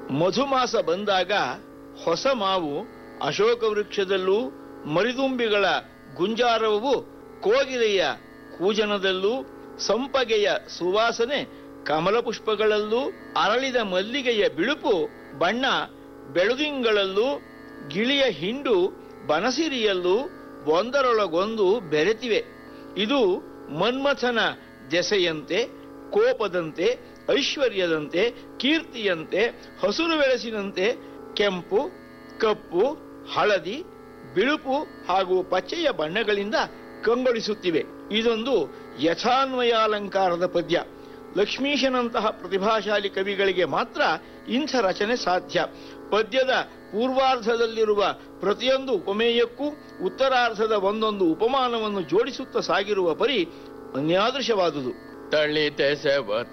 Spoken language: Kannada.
ಮಧುಮಾಸ ಬಂದಾಗ ಹೊಸ ಮಾವು ಅಶೋಕ ವೃಕ್ಷದಲ್ಲೂ ಮರಿದುಂಬಿಗಳ ಗುಂಜಾರವವು ಕೋಗಿಲೆಯ ಕೂಜನದಲ್ಲೂ ಸಂಪಗೆಯ ಸುವಾಸನೆ ಕಮಲ ಪುಷ್ಪಗಳಲ್ಲೂ ಅರಳಿದ ಮಲ್ಲಿಗೆಯ ಬಿಳುಪು ಬಣ್ಣ ಬೆಳುದಿಂಗಳಲ್ಲೂ ಗಿಳಿಯ ಹಿಂಡು ಬನಸಿರಿಯಲ್ಲೂ ಒಂದರೊಳಗೊಂದು ಬೆರೆತಿವೆ ಇದು ಮನ್ಮಥನ ದೆಸೆಯಂತೆ ಕೋಪದಂತೆ ಐಶ್ವರ್ಯದಂತೆ ಕೀರ್ತಿಯಂತೆ ಹಸುರು ಬೆಳೆಸಿನಂತೆ ಕೆಂಪು ಕಪ್ಪು ಹಳದಿ ಬಿಳುಪು ಹಾಗೂ ಪಚ್ಚೆಯ ಬಣ್ಣಗಳಿಂದ ಕಂಗೊಳಿಸುತ್ತಿವೆ ಇದೊಂದು ಯಥಾನ್ವಯಾಲಂಕಾರದ ಪದ್ಯ ಲಕ್ಷ್ಮೀಶನಂತಹ ಪ್ರತಿಭಾಶಾಲಿ ಕವಿಗಳಿಗೆ ಮಾತ್ರ ಇಂಥ ರಚನೆ ಸಾಧ್ಯ ಪದ್ಯದ ಪೂರ್ವಾರ್ಧದಲ್ಲಿರುವ ಪ್ರತಿಯೊಂದು ಉಪಮೇಯಕ್ಕೂ ಉತ್ತರಾರ್ಧದ ಒಂದೊಂದು ಉಪಮಾನವನ್ನು ಜೋಡಿಸುತ್ತಾ ಸಾಗಿರುವ ಪರಿ ಅನ್ಯಾದೃಶವಾದುದು ತಳಿತೆಸೆವ